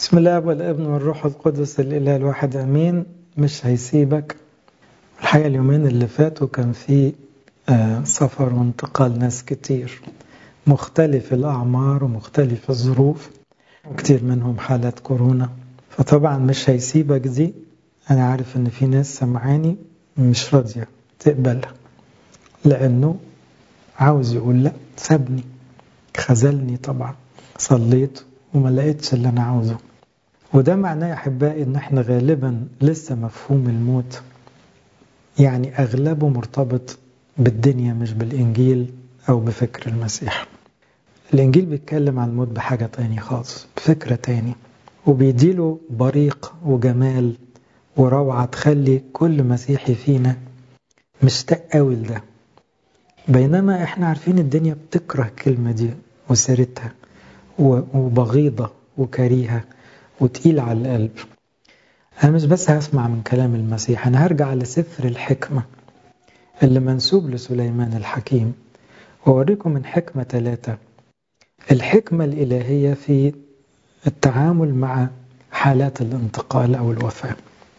بسم الله والابن والروح القدس الإله الواحد أمين مش هيسيبك الحقيقة اليومين اللي فاتوا كان في سفر وانتقال ناس كتير مختلف الأعمار ومختلف الظروف وكتير منهم حالات كورونا فطبعا مش هيسيبك دي أنا عارف إن في ناس سمعاني مش راضية تقبلها لأنه عاوز يقول لا سابني خذلني طبعا صليت وما لقيتش اللي أنا عاوزه وده معناه يا أحبائي إن إحنا غالبا لسه مفهوم الموت يعني أغلبه مرتبط بالدنيا مش بالإنجيل أو بفكر المسيح الإنجيل بيتكلم عن الموت بحاجة تاني خالص بفكرة تاني وبيديله بريق وجمال وروعة تخلي كل مسيحي فينا مشتاق قوي لده بينما احنا عارفين الدنيا بتكره الكلمة دي وسيرتها وبغيضة وكريهة وتقيل على القلب أنا مش بس هسمع من كلام المسيح أنا هرجع لسفر الحكمة اللي منسوب لسليمان الحكيم وأوريكم من حكمة ثلاثة الحكمة الإلهية في التعامل مع حالات الانتقال أو الوفاة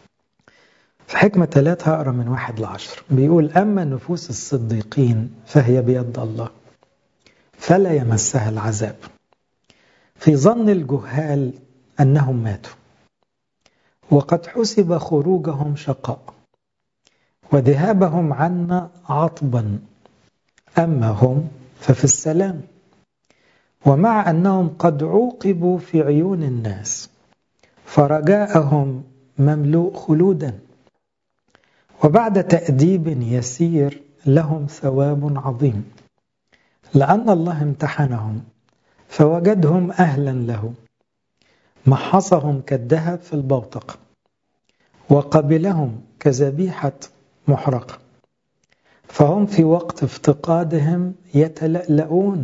في حكمة ثلاثة هقرا من واحد لعشر بيقول أما نفوس الصديقين فهي بيد الله فلا يمسها العذاب في ظن الجهال أنهم ماتوا وقد حسب خروجهم شقاء وذهابهم عنا عطبا أما هم ففي السلام ومع أنهم قد عوقبوا في عيون الناس فرجاءهم مملوء خلودا وبعد تأديب يسير لهم ثواب عظيم لأن الله امتحنهم فوجدهم أهلا له محصهم كالذهب في البوتق وقبلهم كذبيحة محرقة فهم في وقت افتقادهم يتلألؤون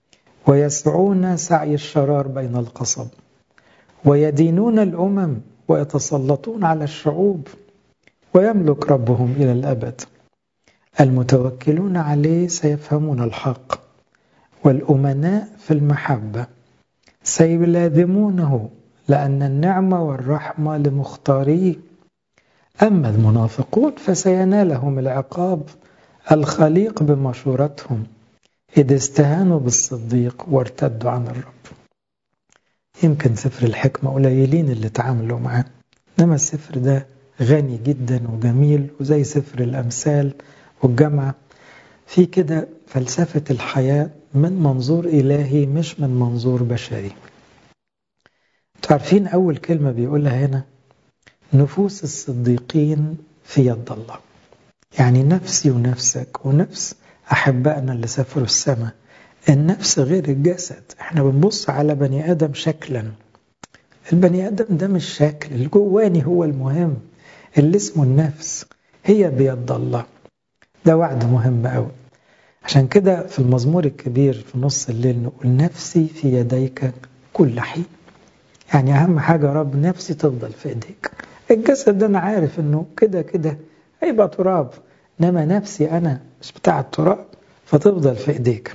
ويسعون سعي الشرار بين القصب ويدينون الأمم ويتسلطون على الشعوب ويملك ربهم إلى الأبد المتوكلون عليه سيفهمون الحق والأمناء في المحبة سيلاذمونه لأن النعمة والرحمة لمختاريه أما المنافقون فسينالهم العقاب الخليق بمشورتهم إذ استهانوا بالصديق وارتدوا عن الرب يمكن سفر الحكمة قليلين اللي تعاملوا معاه إنما السفر ده غني جدا وجميل وزي سفر الأمثال والجامعة في كده فلسفة الحياة من منظور إلهي مش من منظور بشري تعرفين أول كلمة بيقولها هنا نفوس الصديقين في يد الله يعني نفسي ونفسك ونفس أحبائنا اللي سافروا السماء النفس غير الجسد احنا بنبص على بني آدم شكلا البني آدم ده مش شكل الجواني هو المهم اللي اسمه النفس هي بيد الله ده وعد مهم قوي عشان كده في المزمور الكبير في نص الليل نقول نفسي في يديك كل حين يعني أهم حاجة يا رب نفسي تفضل في إيديك الجسد ده أنا عارف إنه كده كده هيبقى تراب إنما نفسي أنا مش بتاع التراب فتفضل في إيديك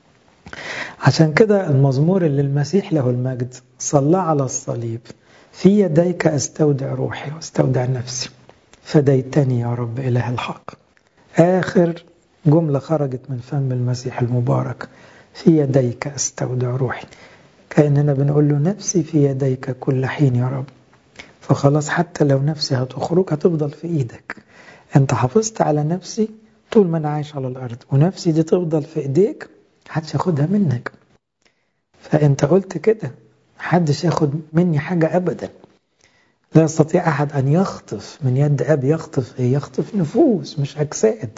عشان كده المزمور اللي المسيح له المجد صلى على الصليب في يديك أستودع روحي واستودع نفسي فديتني يا رب إله الحق آخر جملة خرجت من فم المسيح المبارك في يديك أستودع روحي كأننا بنقول له نفسي في يديك كل حين يا رب فخلاص حتى لو نفسي هتخرج هتفضل في إيدك أنت حافظت على نفسي طول ما أنا عايش على الأرض ونفسي دي تفضل في إيديك محدش ياخدها منك فأنت قلت كده محدش ياخد مني حاجة أبدا لا يستطيع أحد أن يخطف من يد أب يخطف إيه؟ يخطف نفوس مش أجساد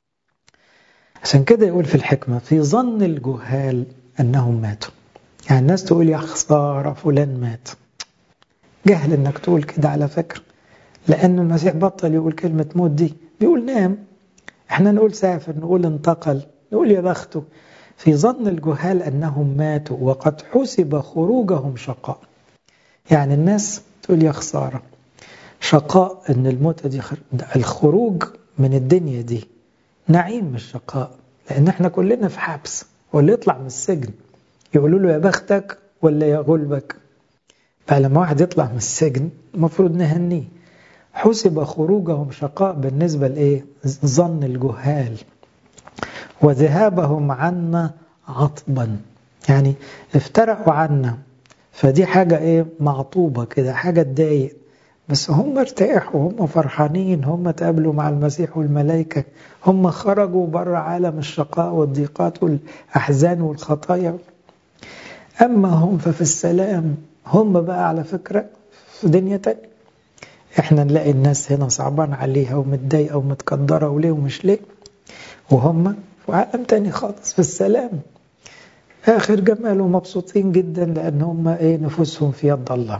عشان كده يقول في الحكمة في ظن الجهال أنهم ماتوا يعني الناس تقول يا خسارة فلان مات جهل انك تقول كده على فكرة لأن المسيح بطل يقول كلمة موت دي بيقول نام احنا نقول سافر نقول انتقل نقول يا بخته في ظن الجهال أنهم ماتوا وقد حسب خروجهم شقاء يعني الناس تقول يا خسارة شقاء ان الموتة دي الخروج من الدنيا دي نعيم مش شقاء لأن احنا كلنا في حبس واللي يطلع من السجن يقولوا له يا بختك ولا يا غلبك فلما واحد يطلع من السجن المفروض نهنيه حسب خروجهم شقاء بالنسبة لإيه؟ ظن الجهال وذهابهم عنا عطبا يعني افترقوا عنا فدي حاجة ايه معطوبة كده حاجة تضايق بس هم ارتاحوا هم فرحانين هم تقابلوا مع المسيح والملائكة هم خرجوا بره عالم الشقاء والضيقات والأحزان والخطايا أما هم ففي السلام هم بقى على فكرة في دنيا تانية احنا نلاقي الناس هنا صعبان عليها ومتضايقة ومتقدرة وليه ومش ليه وهم في عالم تاني خالص في السلام آخر جمال ومبسوطين جدا لأن هم إيه نفوسهم في يد الله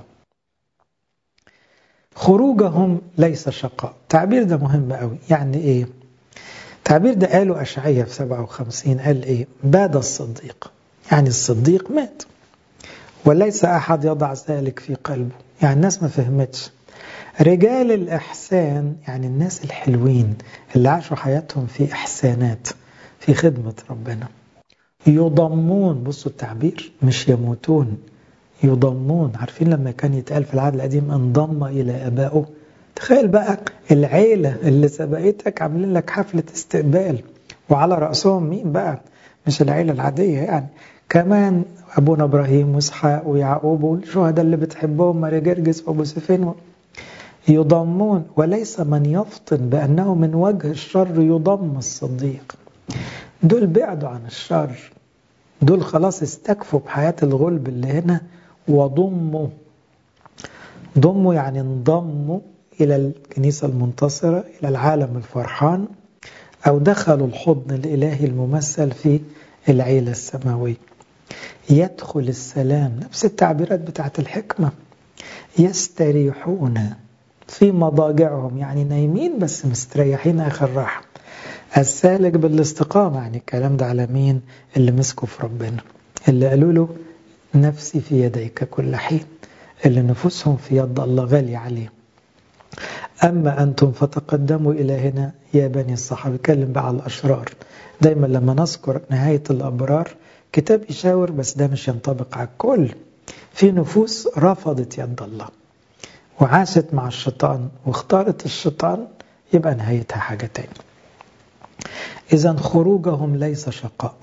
خروجهم ليس شقاء التعبير ده مهم قوي يعني إيه التعبير ده قاله أشعية في 57 قال إيه باد الصديق يعني الصديق مات وليس أحد يضع ذلك في قلبه يعني الناس ما فهمتش رجال الإحسان يعني الناس الحلوين اللي عاشوا حياتهم في إحسانات في خدمة ربنا يضمون بصوا التعبير مش يموتون يضمون عارفين لما كان يتقال في العهد القديم انضم إلى أبائه تخيل بقى العيلة اللي سبقتك عاملين لك حفلة استقبال وعلى رأسهم مين بقى مش العيلة العادية يعني كمان أبونا إبراهيم وإسحاق ويعقوب والشهداء اللي بتحبهم ماري جرجس وأبو سفين يضمون وليس من يفطن بأنه من وجه الشر يضم الصديق دول بعدوا عن الشر دول خلاص استكفوا بحياة الغلب اللي هنا وضموا ضموا يعني انضموا إلى الكنيسة المنتصرة إلى العالم الفرحان أو دخلوا الحضن الإلهي الممثل في العيلة السماوية يدخل السلام نفس التعبيرات بتاعت الحكمة يستريحون في مضاجعهم يعني نايمين بس مستريحين آخر راحة السالك بالاستقامة يعني الكلام ده على مين اللي مسكوا في ربنا اللي قالوا له نفسي في يديك كل حين اللي نفوسهم في يد الله غالية عليه أما أنتم فتقدموا إلى هنا يا بني الصحابة يتكلم بقى على الأشرار دايما لما نذكر نهاية الأبرار كتاب يشاور بس ده مش ينطبق على الكل في نفوس رفضت يد الله وعاشت مع الشيطان واختارت الشيطان يبقى نهايتها حاجة تاني إذا خروجهم ليس شقاء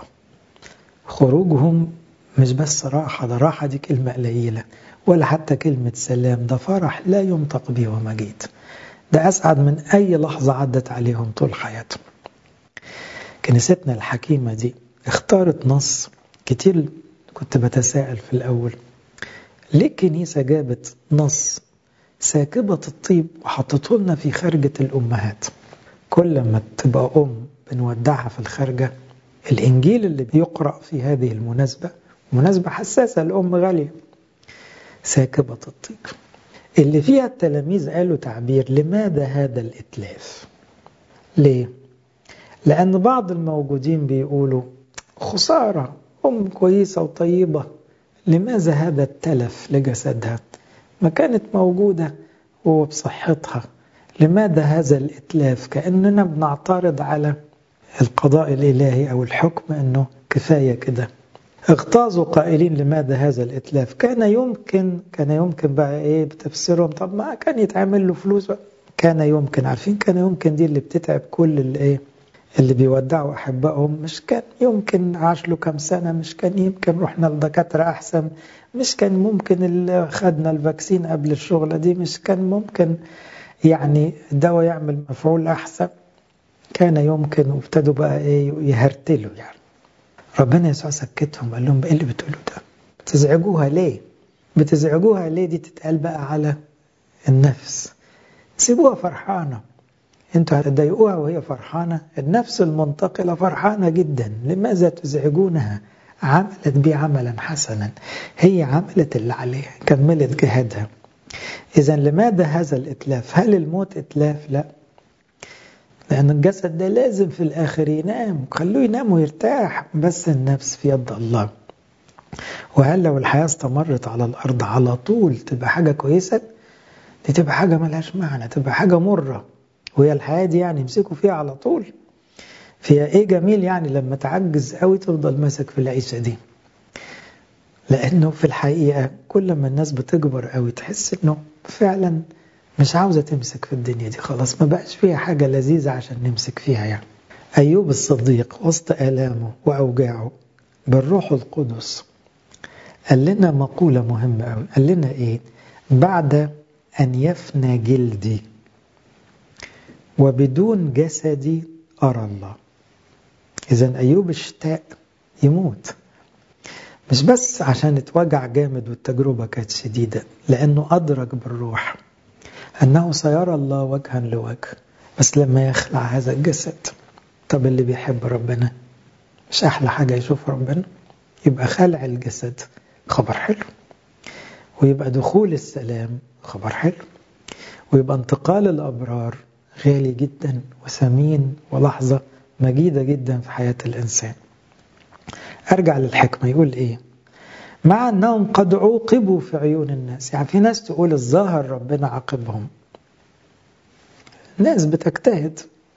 خروجهم مش بس راحة ده راحة دي كلمة قليلة ولا حتى كلمة سلام ده فرح لا ينطق به ومجيد ده أسعد من أي لحظة عدت عليهم طول حياتهم كنيستنا الحكيمة دي اختارت نص كتير كنت بتساءل في الأول ليه الكنيسة جابت نص ساكبة الطيب وحطته لنا في خرجة الأمهات كل ما تبقى أم بنودعها في الخارجة الإنجيل اللي بيقرأ في هذه المناسبة مناسبة حساسة الأم غالية ساكبة الطيب اللي فيها التلاميذ قالوا تعبير لماذا هذا الإتلاف ليه؟ لأن بعض الموجودين بيقولوا خسارة أم كويسة وطيبة لماذا هذا التلف لجسدها ما كانت موجودة وبصحتها لماذا هذا الإتلاف كأننا بنعترض على القضاء الإلهي أو الحكم أنه كفاية كده اغتاظوا قائلين لماذا هذا الإتلاف كان يمكن كان يمكن بقى إيه بتفسيرهم طب ما كان يتعمل له فلوس بقى. كان يمكن عارفين كان يمكن دي اللي بتتعب كل الإيه اللي بيودعوا أحبائهم مش كان يمكن عاش له كام سنة مش كان يمكن رحنا لدكاترة أحسن مش كان ممكن اللي خدنا الفاكسين قبل الشغلة دي مش كان ممكن يعني الدواء يعمل مفعول أحسن كان يمكن وابتدوا بقى إيه يهرتلوا يعني ربنا يسوع سكتهم قال لهم ايه اللي بتقولوا ده بتزعجوها ليه بتزعجوها ليه دي تتقال بقى على النفس سيبوها فرحانة انتوا هتضايقوها وهي فرحانة النفس المنتقلة فرحانة جدا لماذا تزعجونها عملت بي عملا حسنا هي عملت اللي عليها كملت جهادها إذا لماذا هذا الإتلاف هل الموت إتلاف لا لأن الجسد ده لازم في الآخر ينام خلوه ينام ويرتاح بس النفس في يد الله وهل لو الحياة استمرت على الأرض على طول تبقى حاجة كويسة دي تبقى حاجة ملهاش معنى تبقى حاجة مرة وهي الحياة دي يعني يمسكوا فيها على طول فيها ايه جميل يعني لما تعجز قوي تفضل ماسك في العيشة دي لأنه في الحقيقة كل ما الناس بتكبر قوي تحس إنه فعلا مش عاوزة تمسك في الدنيا دي خلاص ما بقاش فيها حاجة لذيذة عشان نمسك فيها يعني أيوب الصديق وسط آلامه وأوجاعه بالروح القدس قال لنا مقولة مهمة قوي قال لنا إيه بعد أن يفنى جلدي وبدون جسدي أرى الله إذا أيوب اشتاق يموت مش بس عشان اتوجع جامد والتجربة كانت شديدة لأنه أدرك بالروح أنه سيرى الله وجها لوجه بس لما يخلع هذا الجسد طب اللي بيحب ربنا مش أحلى حاجة يشوف ربنا يبقى خلع الجسد خبر حلو ويبقى دخول السلام خبر حلو ويبقى انتقال الأبرار غالي جدا وثمين ولحظة مجيدة جدا في حياة الإنسان أرجع للحكمة يقول إيه مع أنهم قد عوقبوا في عيون الناس يعني في ناس تقول الظاهر ربنا عاقبهم ناس بتجتهد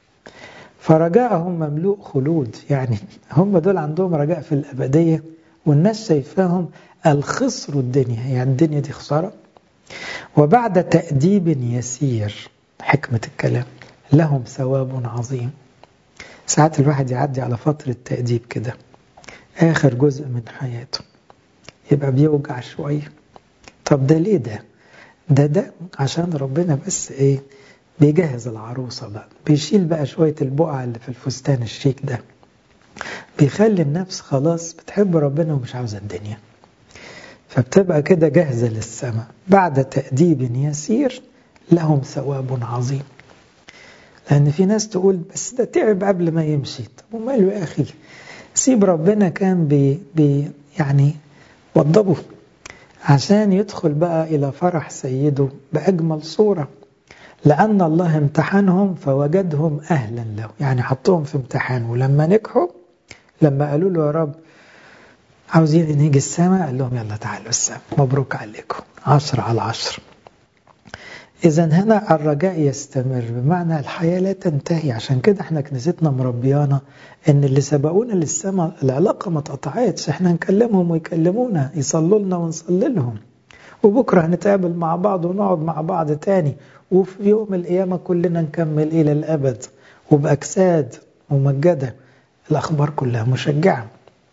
فرجاءهم مملوء خلود يعني هم دول عندهم رجاء في الأبدية والناس شايفاهم الخسر الدنيا يعني الدنيا دي خسارة وبعد تأديب يسير حكمة الكلام لهم ثواب عظيم ساعات الواحد يعدي على فترة تأديب كده آخر جزء من حياته يبقى بيوجع شوية طب ده ليه ده ده ده عشان ربنا بس ايه بيجهز العروسة بقى بيشيل بقى شوية البقع اللي في الفستان الشيك ده بيخلي النفس خلاص بتحب ربنا ومش عاوزة الدنيا فبتبقى كده جاهزة للسماء بعد تأديب يسير لهم ثواب عظيم لأن في ناس تقول بس ده تعب قبل ما يمشي طب وماله يا أخي سيب ربنا كان بي, بي يعني وضبه عشان يدخل بقى إلى فرح سيده بأجمل صورة لأن الله امتحنهم فوجدهم أهلا له يعني حطهم في امتحان ولما نجحوا لما قالوا له يا رب عاوزين نيجي السماء قال لهم يلا تعالوا السماء مبروك عليكم عشر على عشر إذا هنا الرجاء يستمر بمعنى الحياة لا تنتهي عشان كده احنا كنيستنا مربيانا إن اللي سبقونا للسماء العلاقة ما اتقطعتش احنا نكلمهم ويكلمونا يصلوا لنا ونصلي لهم وبكرة هنتقابل مع بعض ونقعد مع بعض تاني وفي يوم القيامة كلنا نكمل إلى الأبد وبأجساد ممجدة الأخبار كلها مشجعة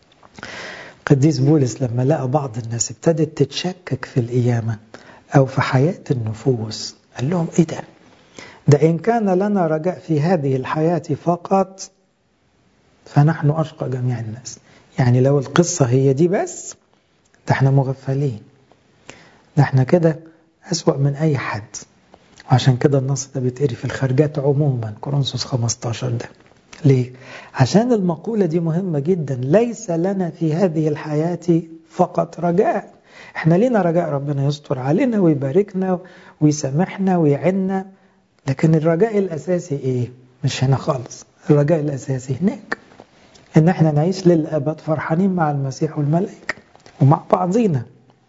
قديس بولس لما لقى بعض الناس ابتدت تتشكك في القيامة أو في حياة النفوس قال لهم إيه ده ده إن كان لنا رجاء في هذه الحياة فقط فنحن أشقى جميع الناس يعني لو القصة هي دي بس ده احنا مغفلين ده احنا كده أسوأ من أي حد وعشان كده النص ده بيتقري في الخارجات عموما كورنثوس 15 ده ليه؟ عشان المقولة دي مهمة جدا ليس لنا في هذه الحياة فقط رجاء احنا لينا رجاء ربنا يستر علينا ويباركنا ويسامحنا ويعنا لكن الرجاء الأساسي ايه؟ مش هنا خالص الرجاء الأساسي هناك ان احنا نعيش للأبد فرحانين مع المسيح والملائكة ومع بعضينا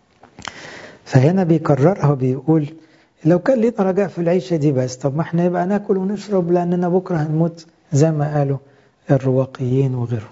فهنا بيكررها وبيقول لو كان لنا رجاء في العيشة دي بس طب ما احنا يبقى ناكل ونشرب لأننا بكرة هنموت زي ما قالوا الرواقيين وغيرهم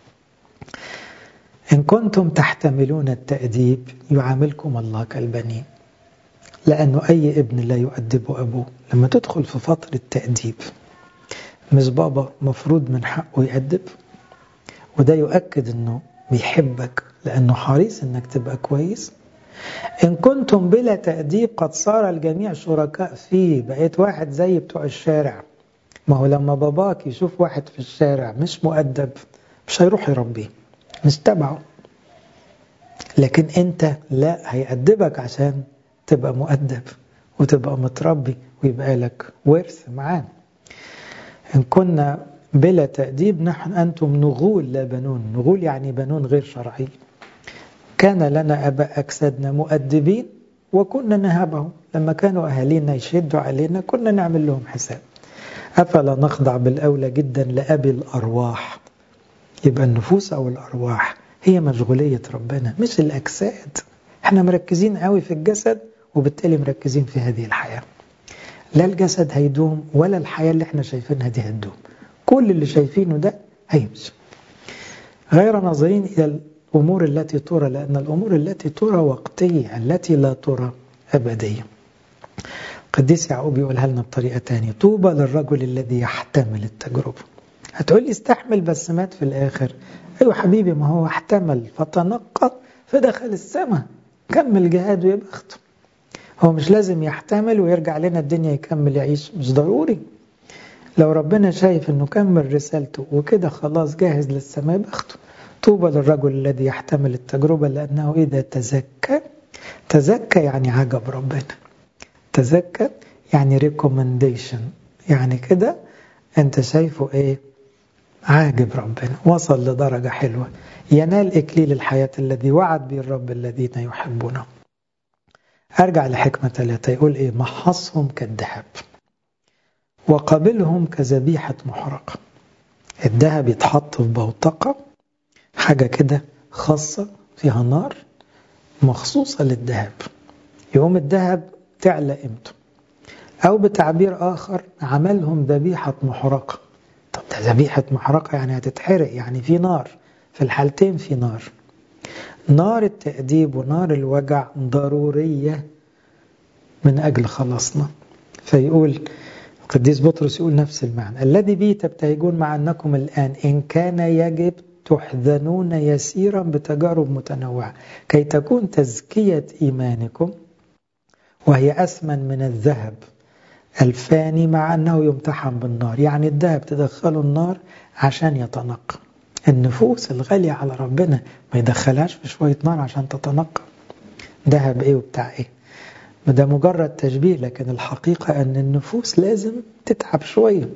إن كنتم تحتملون التأديب يعاملكم الله كالبنين لأنه أي ابن لا يؤدب أبوه لما تدخل في فترة تأديب مش بابا مفروض من حقه يأدب وده يؤكد أنه بيحبك لأنه حريص أنك تبقى كويس إن كنتم بلا تأديب قد صار الجميع شركاء فيه بقيت واحد زي بتوع الشارع ما هو لما باباك يشوف واحد في الشارع مش مؤدب مش هيروح يربيه مش تبعه لكن انت لا هيأدبك عشان تبقى مؤدب وتبقى متربي ويبقى لك ورث معاه إن كنا بلا تأديب نحن أنتم نغول لا بنون نغول يعني بنون غير شرعي كان لنا أباء أجسادنا مؤدبين وكنا نهابهم لما كانوا أهالينا يشدوا علينا كنا نعمل لهم حساب أفلا نخضع بالأولى جدا لأبي الأرواح يبقى النفوس أو الأرواح هي مشغولية ربنا مش الأجساد احنا مركزين قوي في الجسد وبالتالي مركزين في هذه الحياة لا الجسد هيدوم ولا الحياة اللي احنا شايفينها دي هتدوم كل اللي شايفينه ده هيمشي غير ناظرين إلى الأمور التي ترى لأن الأمور التي ترى وقتية التي لا ترى أبدية قديس يعقوب يقولها لنا بطريقة تانية طوبى للرجل الذي يحتمل التجربة هتقول لي استحمل بس مات في الآخر أيوة حبيبي ما هو احتمل فتنقى فدخل السماء كمل جهاده يا بخته هو مش لازم يحتمل ويرجع لنا الدنيا يكمل يعيش مش ضروري لو ربنا شايف انه كمل رسالته وكده خلاص جاهز للسماء بخته طوبى للرجل الذي يحتمل التجربة لأنه إذا تزكى تزكى يعني عجب ربنا تزكى يعني ريكومنديشن يعني كده انت شايفه ايه عاجب ربنا وصل لدرجة حلوة ينال إكليل الحياة الذي وعد به الرب الذين يحبونه أرجع لحكمة ثلاثة يقول إيه محصهم كالذهب وقابلهم كذبيحة محرقة الذهب يتحط في بوتقة حاجة كده خاصة فيها نار مخصوصة للذهب يقوم الذهب تعلى قيمته أو بتعبير آخر عملهم ذبيحة محرقة طب ده ذبيحة محرقة يعني هتتحرق يعني في نار في الحالتين في نار نار التأديب ونار الوجع ضرورية من أجل خلاصنا فيقول القديس بطرس يقول نفس المعنى الذي به تبتهجون مع أنكم الآن إن كان يجب تحزنون يسيرا بتجارب متنوعة كي تكون تزكية إيمانكم وهي أثمن من الذهب الفاني مع أنه يمتحن بالنار يعني الذهب تدخله النار عشان يتنقى النفوس الغالية على ربنا ما يدخلهاش في شوية نار عشان تتنقى ذهب ايه وبتاع ايه ده مجرد تشبيه لكن الحقيقة أن النفوس لازم تتعب شوية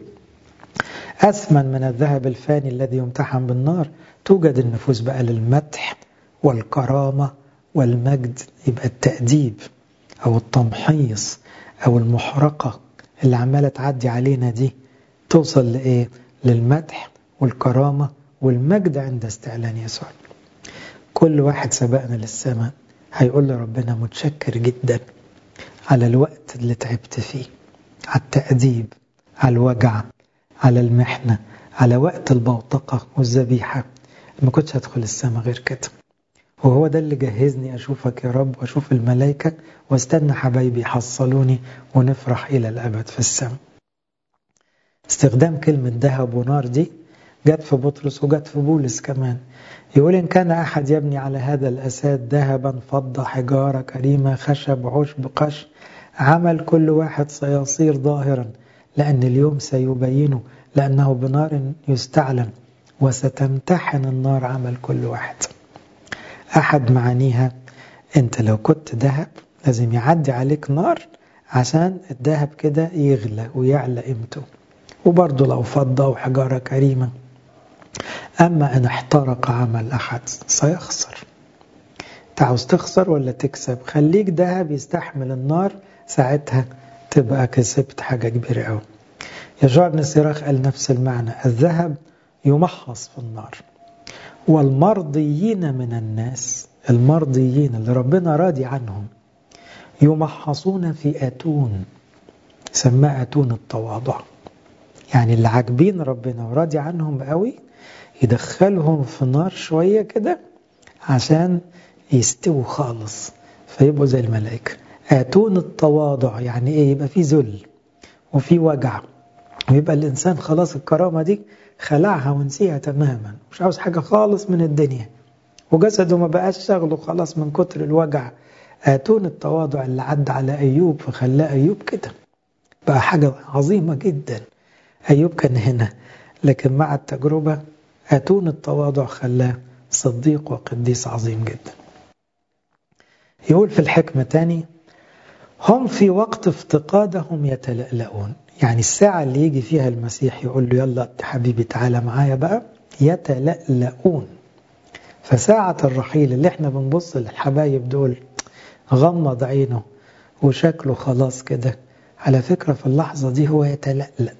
أثمن من الذهب الفاني الذي يمتحن بالنار توجد النفوس بقى للمدح والكرامة والمجد يبقى التأديب أو التمحيص أو المحرقة اللي عمالة تعدي علينا دي توصل لإيه؟ للمدح والكرامة والمجد عند استعلان يسوع كل واحد سبقنا للسماء هيقول لربنا متشكر جدا على الوقت اللي تعبت فيه على التأديب على الوجع على المحنة على وقت البوتقة والذبيحة ما كنتش هدخل السماء غير كده وهو ده اللي جهزني أشوفك يا رب وأشوف الملائكة واستنى حبايبي يحصلوني ونفرح إلى الأبد في السماء استخدام كلمة ذهب ونار دي جت في بطرس وجت في بولس كمان يقول إن كان أحد يبني على هذا الأساد ذهبا فضة حجارة كريمة خشب عشب قش عمل كل واحد سيصير ظاهرا لأن اليوم سيبينه لأنه بنار يستعلن وستمتحن النار عمل كل واحد أحد معانيها أنت لو كنت ذهب لازم يعدي عليك نار عشان الذهب كده يغلى ويعلى قيمته وبرضه لو فضة وحجارة كريمة أما إن احترق عمل أحد سيخسر تعوز تخسر ولا تكسب خليك ذهب يستحمل النار ساعتها تبقى كسبت حاجة كبيرة أوي يشوع بن سيراخ قال نفس المعنى الذهب يمحص في النار والمرضيين من الناس المرضيين اللي ربنا راضي عنهم يمحصون في أتون سماه أتون التواضع يعني اللي عاجبين ربنا وراضي عنهم قوي يدخلهم في نار شوية كده عشان يستووا خالص فيبقوا زي الملائكة آتون التواضع يعني إيه يبقى في ذل وفي وجع ويبقى الإنسان خلاص الكرامة دي خلعها ونسيها تماما مش عاوز حاجة خالص من الدنيا وجسده ما بقاش شغله خلاص من كتر الوجع آتون التواضع اللي عدى على أيوب فخلاه أيوب كده بقى حاجة عظيمة جدا أيوب كان هنا لكن مع التجربة أتون التواضع خلاه صديق وقديس عظيم جدا يقول في الحكمة تاني هم في وقت افتقادهم يتلألؤون يعني الساعة اللي يجي فيها المسيح يقول له يلا حبيبي تعالى معايا بقى يتلألؤون فساعة الرحيل اللي احنا بنبص للحبايب دول غمض عينه وشكله خلاص كده على فكرة في اللحظة دي هو يتلألأ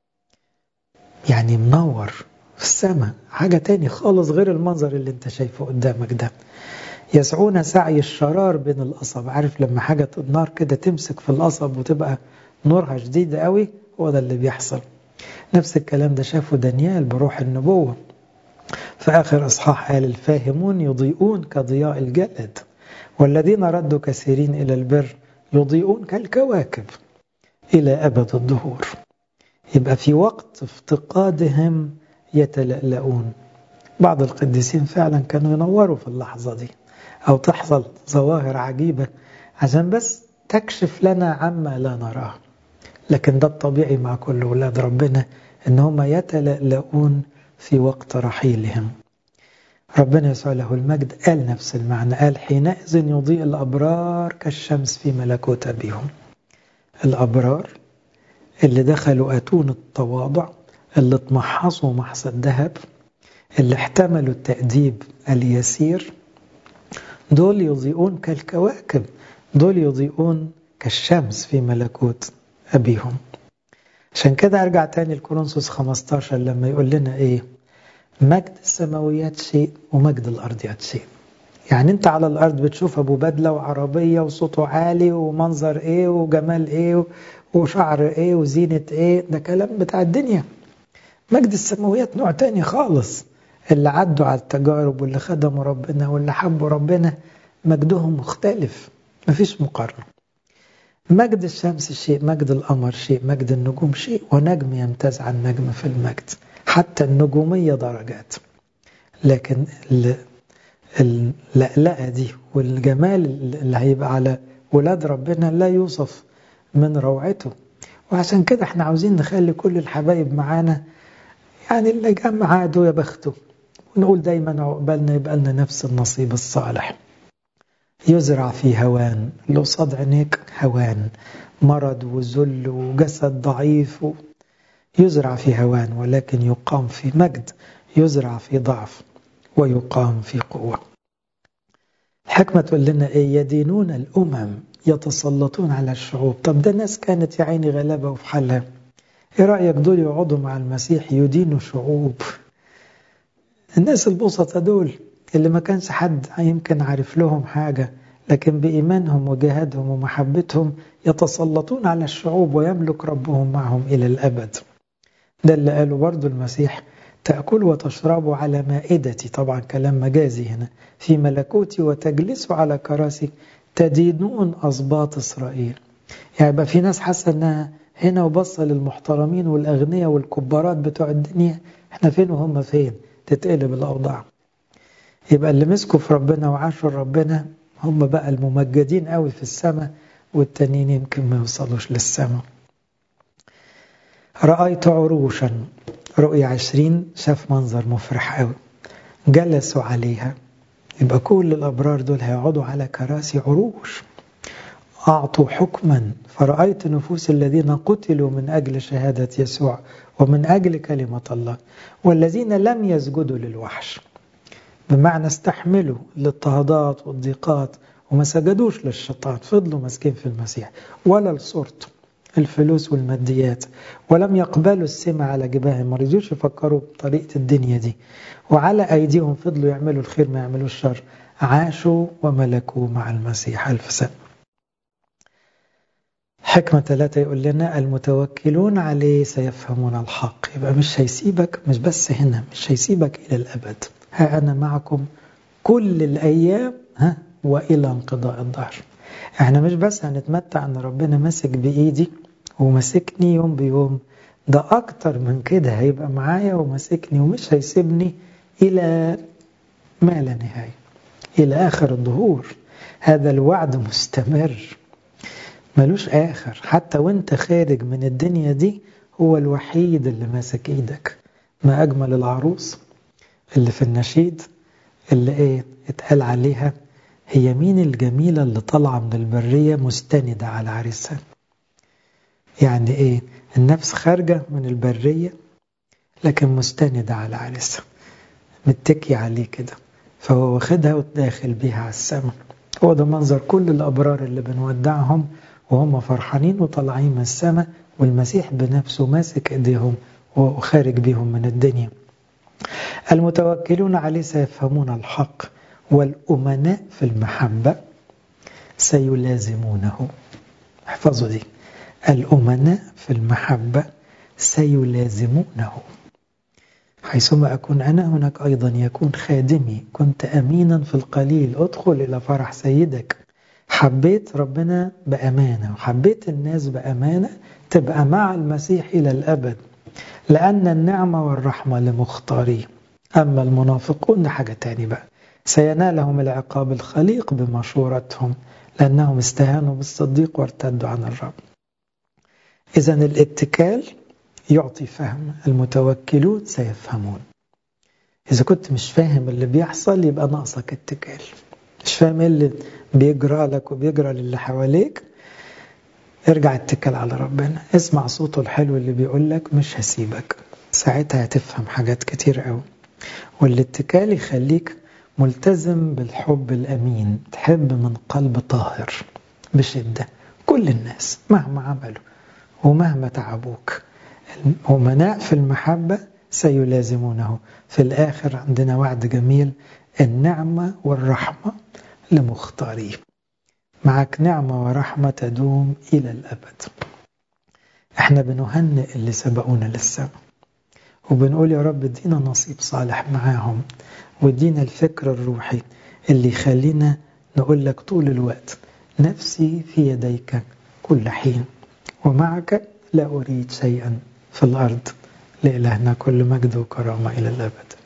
يعني منور في السماء حاجة تاني خالص غير المنظر اللي انت شايفه قدامك ده يسعون سعي الشرار بين القصب عارف لما حاجة النار كده تمسك في القصب وتبقى نورها شديدة قوي هو ده اللي بيحصل نفس الكلام ده شافه دانيال بروح النبوة في آخر إصحاح قال الفاهمون يضيئون كضياء الجلد والذين ردوا كثيرين إلى البر يضيئون كالكواكب إلى أبد الدهور يبقى في وقت افتقادهم يتلألؤون بعض القديسين فعلا كانوا ينوروا في اللحظة دي أو تحصل ظواهر عجيبة عشان بس تكشف لنا عما لا نراه لكن ده الطبيعي مع كل أولاد ربنا إن هم يتلألؤون في وقت رحيلهم ربنا يسوع له المجد قال نفس المعنى قال حينئذ يضيء الأبرار كالشمس في ملكوت أبيهم الأبرار اللي دخلوا أتون التواضع اللي اتمحصوا محصى الذهب اللي احتملوا التأديب اليسير دول يضيئون كالكواكب دول يضيئون كالشمس في ملكوت أبيهم عشان كده أرجع تاني لكورنثوس 15 لما يقول لنا إيه مجد السماويات شيء ومجد الأرضيات شيء يعني أنت على الأرض بتشوف أبو بدلة وعربية وصوته عالي ومنظر إيه وجمال إيه وشعر إيه وزينة إيه ده كلام بتاع الدنيا مجد السماويات نوع تاني خالص اللي عدوا على التجارب واللي خدموا ربنا واللي حبوا ربنا مجدهم مختلف مفيش مقارنة مجد الشمس شيء مجد القمر شيء مجد النجوم شيء ونجم يمتاز عن نجم في المجد حتى النجومية درجات لكن اللقلقة دي والجمال اللي هيبقى على ولاد ربنا لا يوصف من روعته وعشان كده احنا عاوزين نخلي كل الحبايب معانا يعني اللي جمع عادوا يا بخته ونقول دايما عقبالنا يبقى لنا نفس النصيب الصالح يزرع في هوان لو صد عينيك هوان مرض وذل وجسد ضعيف و... يزرع في هوان ولكن يقام في مجد يزرع في ضعف ويقام في قوة الحكمة تقول لنا إيه يدينون الأمم يتسلطون على الشعوب طب ده ناس كانت يا عيني غلابة وفي حالها ايه رأيك دول يقعدوا مع المسيح يدينوا شعوب الناس البسطة دول اللي ما كانش حد يمكن عارف لهم حاجة لكن بإيمانهم وجهادهم ومحبتهم يتسلطون على الشعوب ويملك ربهم معهم إلى الأبد ده اللي قاله برضو المسيح تأكلوا وتشربوا على مائدتي طبعا كلام مجازي هنا في ملكوتي وتجلسوا على كراسي تدينون أسباط إسرائيل يعني يبقى في ناس حاسة أنها هنا وبصة للمحترمين والأغنياء والكبارات بتوع الدنيا احنا فين وهم فين تتقلب الأوضاع يبقى اللي مسكوا في ربنا وعاشوا ربنا هم بقى الممجدين قوي في السماء والتانيين يمكن ما يوصلوش للسماء رأيت عروشا رؤية عشرين شاف منظر مفرح قوي جلسوا عليها يبقى كل الأبرار دول هيقعدوا على كراسي عروش أعطوا حكما فرأيت نفوس الذين قتلوا من أجل شهادة يسوع ومن أجل كلمة الله والذين لم يسجدوا للوحش بمعنى استحملوا الاضطهادات والضيقات وما سجدوش للشيطان فضلوا ماسكين في المسيح ولا الصورت الفلوس والماديات ولم يقبلوا السمع على جباههم ما رضيوش يفكروا بطريقة الدنيا دي وعلى أيديهم فضلوا يعملوا الخير ما يعملوا الشر عاشوا وملكوا مع المسيح ألف سنة حكمة ثلاثة يقول لنا المتوكلون عليه سيفهمون الحق يبقى مش هيسيبك مش بس هنا مش هيسيبك إلى الأبد ها أنا معكم كل الأيام ها وإلى انقضاء الظهر احنا مش بس هنتمتع ان ربنا ماسك بإيدي وماسكني يوم بيوم ده أكتر من كده هيبقى معايا وماسكني ومش هيسيبني إلى ما لا نهاية إلى آخر الظهور هذا الوعد مستمر ملوش آخر حتى وانت خارج من الدنيا دي هو الوحيد اللي ماسك ايدك ما أجمل العروس اللي في النشيد اللي ايه اتقال عليها هي مين الجميلة اللي طالعة من البرية مستندة على عريسها يعني ايه النفس خارجة من البرية لكن مستندة على عريسها متكي عليه كده فهو واخدها وداخل بيها على السماء هو ده منظر كل الأبرار اللي بنودعهم وهم فرحانين وطالعين من السماء والمسيح بنفسه ماسك ايديهم وخارج بيهم من الدنيا المتوكلون عليه سيفهمون الحق والأمناء في المحبة سيلازمونه احفظوا دي الأمناء في المحبة سيلازمونه حيثما أكون أنا هناك أيضا يكون خادمي كنت أمينا في القليل أدخل إلى فرح سيدك حبيت ربنا بأمانة وحبيت الناس بأمانة تبقى مع المسيح إلى الأبد لأن النعمة والرحمة لمختاريه أما المنافقون ده حاجة تاني بقى سينالهم العقاب الخليق بمشورتهم لأنهم استهانوا بالصديق وارتدوا عن الرب إذا الاتكال يعطي فهم المتوكلون سيفهمون إذا كنت مش فاهم اللي بيحصل يبقى ناقصك اتكال مش فاهم ايه اللي بيجرى لك وبيجرى للي حواليك ارجع اتكل على ربنا اسمع صوته الحلو اللي بيقول لك مش هسيبك ساعتها هتفهم حاجات كتير قوي والاتكال يخليك ملتزم بالحب الأمين تحب من قلب طاهر بشدة كل الناس مهما عملوا ومهما تعبوك أمناء في المحبة سيلازمونه في الآخر عندنا وعد جميل النعمة والرحمة لمختاريه معك نعمة ورحمة تدوم إلى الأبد احنا بنهنئ اللي سبقونا للسماء وبنقول يا رب ادينا نصيب صالح معاهم وادينا الفكر الروحي اللي يخلينا نقول لك طول الوقت نفسي في يديك كل حين ومعك لا أريد شيئا في الأرض لإلهنا كل مجد وكرامة إلى الأبد